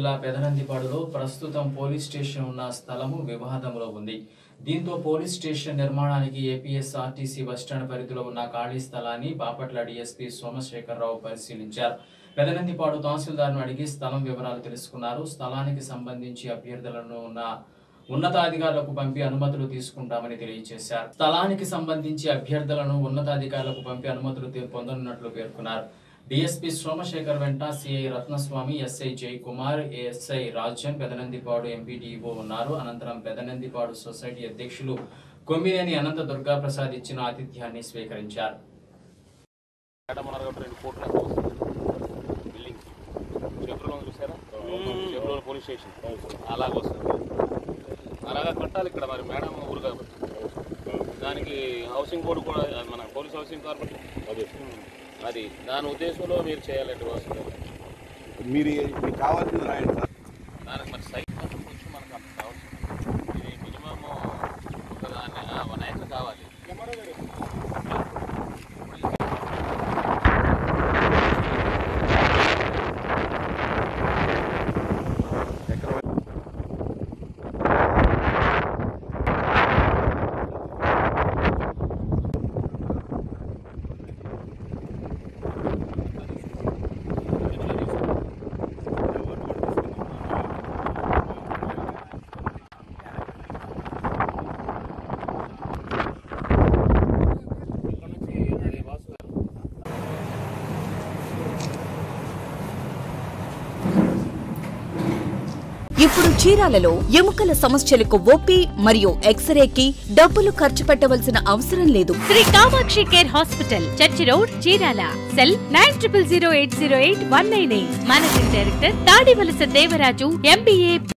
జిల్లా పెదనందిపాడులో ప్రస్తుతం police station ఉన్న స్థలము వివాదంలో ఉంది దీంతో పోలీస్ స్టేషన్ నిర్మాణానికి ఏపీఎస్ఆర్టీసీ బస్టాండ్ పరిధిలో ఉన్న ఖాళీ స్థలాన్ని బాపట్ల డీఎస్పీ సోమశేఖరరావు పరిశీలించారు పెదనందిపాడు తహసీల్దార్ను అడిగి స్థలం వివరాలు తెలుసుకున్నారు స్థలానికి సంబంధించి అభ్యర్థులను ఉన్న ఉన్నతాధికారులకు పంపి అనుమతులు తీసుకుంటామని తెలియజేశారు స్థలానికి సంబంధించి అభ్యర్థులను ఉన్నతాధికారులకు పంపి అనుమతులు తీ- పొందనున్నట్లు పేర్కొన్నారు డిఎస్పీ సోమశేఖర్ వెంట CI Ratnaswamy SI Jayakumar SI Rajan Pedanandipadu MPDO ఉన్నారు అనంతరం పెదనందిపాడు సొసైటీ అధ్యక్షులు కొమ్మినేని అనంత దుర్గా ప్రసాద్ ఇచ్చిన ఆతిథ్యాన్ని స్వీకరించారు మేడం ఉన్నారు కాబట్టి రెండు కోట్లు ఎంత వస్తుంది బిల్డింగ్ చెబ్రోలో చూసారా చెబ్రోలో పోలీస్ స్టేషన్ అలాగ వస్తుంది అలాగా కట్టాలి ఇక్కడ మరి మేడం ఊరు కాబట్టి దానికి హౌసింగ్ బోర్డు కూడా మన పోలీస్ హౌసింగ్ కార్పొరేషన్ అదే అది దాని ఉద్దేశంలో మీరు చేయాలండి వస్తుంది మీరు మీకు కావాల్సింది రాయండి సార్ దానికి మరి సైట్ మాత్రం కొంచెం మనకు అంత కావాల్సింది ఇది మినిమమ్ ఒక దాన్ని వన్ ఏకర్ కావాలి ఇక్కడ నుంచి అది వాసు గారు ఇప్పుడు చీరాలలో ఎముకల సమస్యలకు ఓపీ మరియు ఎక్స్రేకి డబ్బులు ఖర్చు పెట్టవలసిన అవసరం లేదు Shri Kamakshi care hospital church road Chirala cell nine triple zero eight zero eight one nine eight managing director Tadivalasa Devaraju MBA